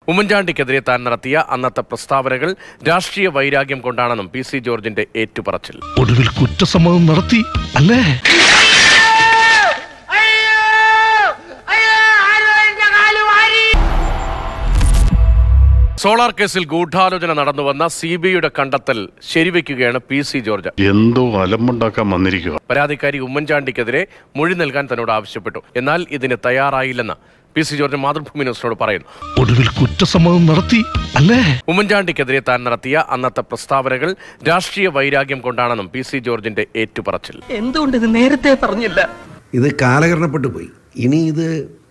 ഉമ്മൻചാണ്ടിക്കെതിരെ താൻ നടത്തിയ അന്നത്തെ പ്രസ്താവനകൾ രാഷ്ട്രീയ വൈരാഗ്യം കൊണ്ടാണെന്നും പി സി ജോർജിന്റെ ഏറ്റുപറച്ചിൽ ഒടുവിൽ കുറ്റസമ്മതം നടത്തി അല്ലേ സോളാർ കേസിൽ ഗൂഢാലോചന നടന്നുവന്ന സി ബി ഐയുടെ കണ്ടെത്തൽ ശരിവെക്കുകയാണ് പി സി ജോർജ് എന്തോ അലമ്പുണ്ടാക്കാൻ വന്നിരിക്കുക പരാതിക്കാരി ഉമ്മൻചാണ്ടിക്കെതിരെ മൊഴി നൽകാൻ തന്നോട് ആവശ്യപ്പെട്ടു എന്നാൽ ഇതിന് തയ്യാറായില്ലെന്ന് പി സി ജോർജ് മാതൃഭൂമി ന്യൂസിനോട് പറയുന്നു ഒടുവിൽ കുറ്റസമ്മതം നടത്തി അല്ലേ ഉമ്മൻചാണ്ടിക്കെതിരെ താൻ നടത്തിയ അന്നത്തെ പ്രസ്താവനകൾ രാഷ്ട്രീയ വൈരാഗ്യം കൊണ്ടാണെന്നും പി സി ജോർജിന്റെ ഏറ്റുപറച്ചിൽ എന്തുകൊണ്ട് ഇത് നേരത്തെ പറഞ്ഞില്ല ഇത് കാലഹരണപ്പെട്ടു പോയി ഇനി ഇത്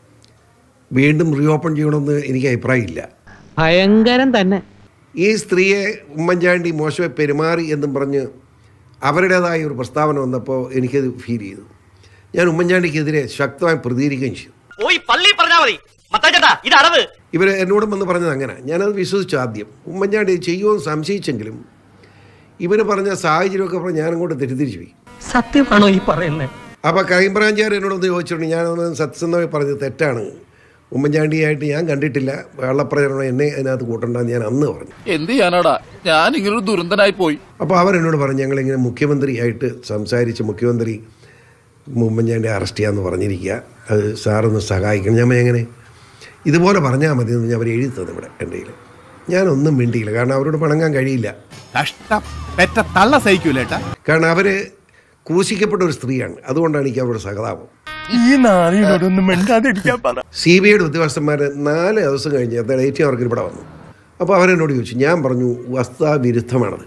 വീണ്ടും റീഓപ്പൺ ചെയ്യണമെന്ന് എനിക്ക് അഭിപ്രായമില്ല ഭയങ്കരം തന്നെ ഈ സ്ത്രീയെ ഉമ്മൻചാണ്ടി മോശമായി പെരുമാറി എന്നും പറഞ്ഞ് അവരുടേതായ ഒരു പ്രസ്താവന വന്നപ്പോൾ എനിക്കത് ഫീൽ ചെയ്തു ഞാൻ ഉമ്മൻചാണ്ടിക്കെതിരെ ശക്തമായി പ്രതികരിക്കുകയും ചെയ്തു പോയി പള്ളി പറഞ്ഞാ മതി മത്താച്ചേട്ടാ ഇത് അടവ് ഇവർ എന്നോടും വന്ന് പറഞ്ഞത് അങ്ങനെ ഞാനത് വിശ്വസിച്ചു ആദ്യം ഉമ്മൻചാണ്ടി ഇത് ചെയ്യുമെന്ന് സംശയിച്ചെങ്കിലും ഇവർ പറഞ്ഞ സാഹചര്യമൊക്കെ പറഞ്ഞ് ഞാനങ്ങോട്ട് തെറ്റിദ്ധരിച്ചു പോയി സത്യമാണോ ഈ പറയുന്നത് അപ്പോൾ ക്രൈംബ്രാഞ്ചുകാർ എന്നോടൊന്ന് ചോദിച്ചിട്ടുണ്ട് ഞാനൊന്ന് സത്യസന്ധമായി പറഞ്ഞത് തെറ്റാണ് ഉമ്മൻചാണ്ടിയായിട്ട് ഞാൻ കണ്ടിട്ടില്ല വെള്ളപ്രചരണം എന്നെ അതിനകത്ത് കൂട്ടണ്ടെന്ന് ഞാൻ അന്ന് പറഞ്ഞു എന്ത് ചെയ്യാനാടാ ഞാൻ ഇങ്ങനൊരു ദുരന്തനായി പോയി അപ്പോൾ അവരെന്നോട് പറഞ്ഞു ഞങ്ങളിങ്ങനെ മുഖ്യമന്ത്രിയായിട്ട് സംസാരിച്ച് മുഖ്യമന്ത്രി ഉമ്മൻചാണ്ടി അറസ്റ്റ് ചെയ്യാമെന്ന് പറഞ്ഞിരിക്കുക അത് സാറൊന്ന് സഹായിക്കണം ഞാൻ എങ്ങനെ ഇതുപോലെ പറഞ്ഞാൽ മതി എന്ന് ഞാൻ അവർ എഴുതി തന്നു ഇവിടെ എൻ്റെ കയ്യിൽ ഞാനൊന്നും മിണ്ടിയില്ല കാരണം അവരോട് പണങ്ങാൻ കഴിയില്ല കഷ്ടം പെറ്റ തള്ള സഹിക്കൂലേട്ടാ കാരണം അവർ ക്രൂശിക്കപ്പെട്ട ഒരു സ്ത്രീയാണ് അതുകൊണ്ടാണ് എനിക്ക് അവരുടെ സഹതാപം ഈ നാളിനോടൊന്നും മിണ്ടാതിരിക്കാൻ പറ സി ബി ഐയുടെ ഉദ്യോഗസ്ഥന്മാർ നാല് ദിവസം കഴിഞ്ഞ് അത് ഡേറ്റ് അവർക്ക് ഇവിടെ വന്നു അപ്പോൾ അവരെന്നോട് ചോദിച്ചു ഞാൻ പറഞ്ഞു വസ്തുതാവിരുദ്ധമാണത്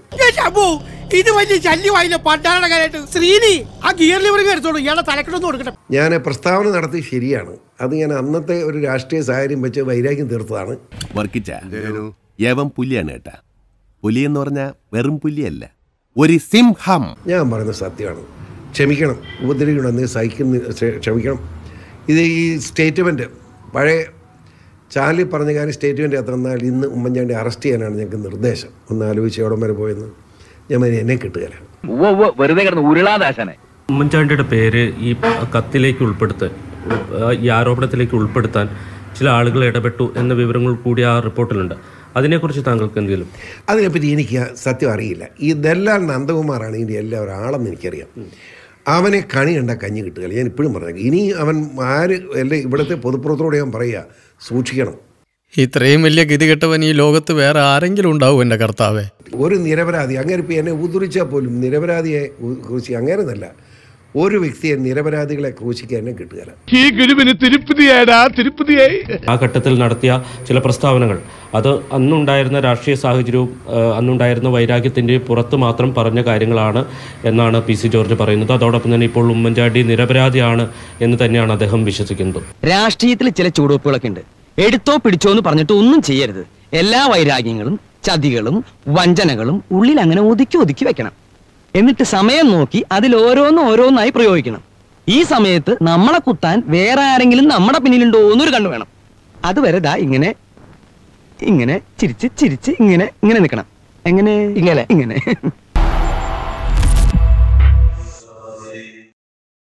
ഇത് വലിയ ശല്യമായില്ല പണ്ടാരുടെ കാര്യമായിട്ട് ശ്രീനി ആ ഗിയർ ലിവറിങ് എടുത്തോളൂ ഇയാളെ തലക്കെട്ടൊന്നും കൊടുക്കട്ടെ ഞാൻ പ്രസ്താവന നടത്തി ശരിയാണ് അത് ഞാൻ അന്നത്തെ ഒരു രാഷ്ട്രീയ സാഹചര്യം വെച്ച് വൈരാഗ്യം തീർത്തതാണ് വർക്കിച്ച യവൻ പുലിയാണ് കേട്ടാ പുലി എന്ന് പറഞ്ഞാൽ വെറും പുലിയല്ല ഒരു സിംഹം ഞാൻ പറയുന്നത് സത്യമാണ് ക്ഷമിക്കണം ഉപദ്രവിക്കണം എന്ന് സഹിക്കുന്ന ക്ഷ- ക്ഷമിക്കണം ഇത് ഈ സ്റ്റേറ്റ്മെൻറ്റ് പഴയ ചാനലിൽ പറഞ്ഞ കാര്യം സ്റ്റേറ്റ്മെൻറ്റ് തന്നാൽ ഇന്ന് ഉമ്മൻചാണ്ടി അറസ്റ്റ് ചെയ്യാനാണ് ഞങ്ങൾക്ക് നിർദ്ദേശം ഒന്ന് ആലോചിച്ച് എവിടം വരെ പോയെന്ന് ഞാൻ പറഞ്ഞു, എന്നെ കിട്ടുകയില്ല വെറുതെ കിടന്ന് ഉരുളാദാശനെ ഉമ്മൻചാണ്ടിയുടെ പേര് ഈ കത്തിലേക്ക് ഉൾപ്പെടുത്താൻ ഈ ആരോപണത്തിലേക്ക് ഉൾപ്പെടുത്താൻ ചില ആളുകൾ ഇടപെട്ടു എന്ന വിവരങ്ങൾ കൂടി ആ റിപ്പോർട്ടിലുണ്ട് അതിനെക്കുറിച്ച് താങ്കൾക്ക് എന്തെങ്കിലും അതിനെപ്പറ്റി എനിക്ക് സത്യം അറിയില്ല ഈ ദല്ലാൽ നന്ദകുമാറാണ് ഇതിൻ്റെ എല്ലാവരും ആളെന്ന് എനിക്കറിയാം അവനെ കണി കണ്ട കഞ്ഞി കിട്ടുകയില്ല ഞാൻ ഇപ്പോഴും പറഞ്ഞു ഇനി അവൻ ആര് അല്ലെ ഇവിടുത്തെ പൊതുപ്പുറത്തോടെ ഞാൻ പറയുക സൂക്ഷിക്കണം ഇത്രയും വലിയ ഗതികെട്ടവൻ ഈ ലോകത്ത് വേറെ ആരെങ്കിലും ഉണ്ടാവും എന്റെ കർത്താവേ ഒരു നിരപരാധി അങ്ങനെ ഇപ്പം എന്നെ ഉദ്ധരിച്ചാൽ പോലും നിരപരാധിയെ ക്രൂശി അങ്ങനെ എന്നല്ല ഒരു വ്യക്തിയെ നിരപരാധികളെ ക്രൂശിക്കാൻ എന്നെ കിട്ടുകയില്ല ഈ ഗുരുവിന് തിരുപ്പതിയാടാ തിരുപ്പതിയായി ആ ഘട്ടത്തിൽ നടത്തിയ ചില പ്രസ്താവനകൾ അത് അന്നുണ്ടായിരുന്ന രാഷ്ട്രീയ സാഹചര്യവും ആ, അന്നുണ്ടായിരുന്ന വൈരാഗ്യത്തിൻ്റെ പുറത്ത് മാത്രം പറഞ്ഞ കാര്യങ്ങളാണ് എന്നാണ് പി സി ജോർജ് പറയുന്നത് അതോടൊപ്പം തന്നെ ഇപ്പോൾ ഉമ്മൻചാണ്ടി നിരപരാധിയാണ് എന്ന് തന്നെയാണ് അദ്ദേഹം വിശ്വസിക്കുന്നത് രാഷ്ട്രീയത്തിൽ ചില ചുവടുവെപ്പുകളൊക്കെ ഉണ്ട് എടുത്തോ പിടിച്ചോ എന്ന് പറഞ്ഞിട്ട് ഒന്നും ചെയ്യരുത് എല്ലാ വൈരാഗ്യങ്ങളും ചതികളും വഞ്ചനകളും ഉള്ളിൽ അങ്ങനെ ഒതുക്കി ഒതുക്കി വെക്കണം എന്നിട്ട് സമയം നോക്കി അതിൽ ഓരോന്നും ഓരോന്നായി പ്രയോഗിക്കണം ഈ സമയത്ത് നമ്മളെ കുത്താൻ വേറെ ആരെങ്കിലും നമ്മുടെ പിന്നിലുണ്ടോ എന്നൊരു കണ്ണു വേണം അതുവരെ ദാ ഇങ്ങനെ ഇങ്ങനെ ചിരിച്ച് ചിരിച്ച് ഇങ്ങനെ ഇങ്ങനെ നിൽക്കണം എങ്ങനെ ഇങ്ങനെ ഇങ്ങനെ